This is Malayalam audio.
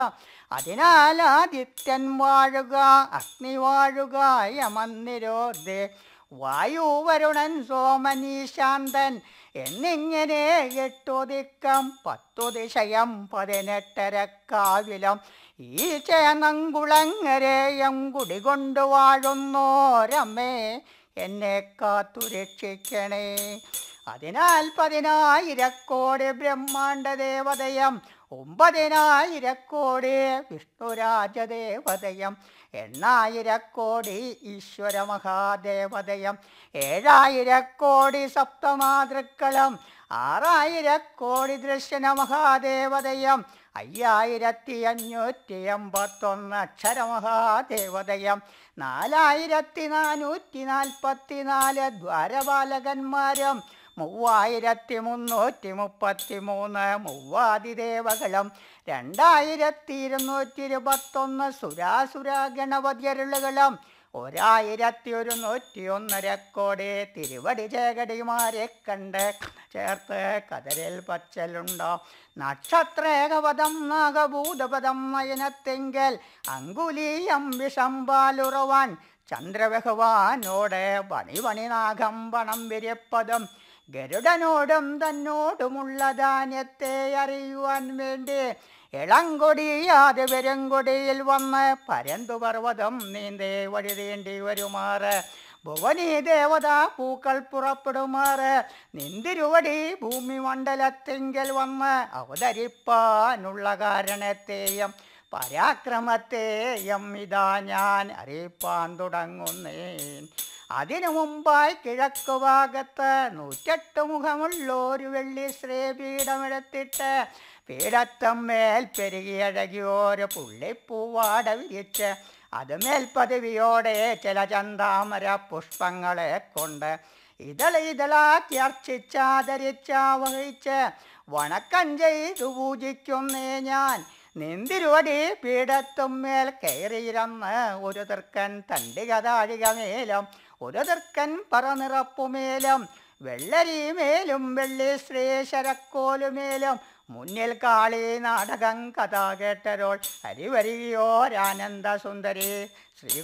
അതിനാൽ ആദിത്യൻ വാഴുക അഗ്നി വാഴുക യമന്നിരോധേ വായു വരുണൻ സോമനീശാന്തൻ എന്നിങ്ങനെ എട്ടുദിക്കം പത്തു ദിശയം പതിനെട്ടരക്കാവിലം ഈ ചേനങ്കുളങ്ങരേയം കുടികൊണ്ടു വാഴുന്നോരമ്മേ എന്നെ കാത്തു രക്ഷിക്കണേ അതിനാൽ പതിനായിരക്കോടി ബ്രഹ്മാണ്ട ദേവതയം ഒമ്പതിനായിരക്കോടി വിഷ്ണുരാജദേവതയം എണ്ണായിരക്കോടി ഈശ്വര മഹാദേവതയം ഏഴായിരക്കോടി സപ്തമാതൃക്കളും ആറായിരക്കോടി ദൃശ്യന മഹാദേവതയം അയ്യായിരത്തി അഞ്ഞൂറ്റി എൺപത്തൊന്ന് അക്ഷരമഹാദേവതയം നാലായിരത്തി നാനൂറ്റി നാൽപ്പത്തി നാല് ദ്വാരപാലകന്മാരും മൂവായിരത്തി മുന്നൂറ്റി മുപ്പത്തി മൂന്ന് മൂവാതിദേവകളും രണ്ടായിരത്തി ഇരുന്നൂറ്റി ഇരുപത്തൊന്ന് സുരാസുര ഗണപതിയരുളുകളും ഒരായിരത്തി ഒരുന്നൂറ്റി ഒന്നര കോടി തിരുവടി ചേകടിമാരെ കണ്ട് ചേർത്ത് കതരിൽ പച്ചലുണ്ടോ നക്ഷത്രേകപദം നാഗഭൂതപദം നയനത്തെങ്കൽ അങ്കുലീയം വിഷംപാലുറവാൻ ചന്ദ്രബഹുവാനോട് പണിപണിനാഗം പണം വിരിപ്പതും ഗരുഡനോടും തന്നോടുമുള്ള ധാന്യത്തെ അറിയുവാൻ വേണ്ടി ഇളങ്കൊടിയാതെ പെരുങ്കൊടിയിൽ വന്ന് പരന്തു പർവ്വതം നീന്തേ വഴി തീണ്ടി വരുമാറ് ഭുവനി ദേവത പൂക്കൾ പുറപ്പെടുമാറ് നിന്തിരുവടി ഭൂമി മണ്ഡലത്തിങ്കൽ വന്ന് അവതരിപ്പാനുള്ള കാരണത്തെയും പരാക്രമത്തെയും ഇതാ ഞാൻ അറിയിപ്പാൻ തുടങ്ങുന്നേൻ അതിനു മുമ്പായി കിഴക്കു ഭാഗത്ത് നൂറ്റെട്ട് മുഖമുള്ളൊരു വെള്ളി ശ്രീപീഠമെടുത്തിട്ട് പീഠത്തമ്മേൽ പെരുകിയഴകിയോര് പുള്ളിപ്പൂവാട വിരിച്ച് അതുമേൽ പദവിയോടെ ചില ചന്താമര പുഷ്പങ്ങളെ കൊണ്ട് ഇതള ഇതളാക്കി അർച്ചിച്ചാദരിച്ച വഹിച്ച് വണക്കം ചെയ്തു പൂജിക്കുന്നേ ഞാൻ നിന്തിരുവടി പീഠത്തുമ്മേൽ കയറിയിരുന്ന് ഒരു തീർക്കൻ തണ്ടിക താഴിക മേലും ഒരു തീർക്കൻ പറനിറപ്പുമേലും വെള്ളരിമേലും വെള്ളി ശ്രീ ശരക്കോലുമേലും മുന്നിൽ കാളി നാടകം കഥ കേട്ടരോൾ ഹരിവരിയോരാനന്ദ സുന്ദരി ശ്രീ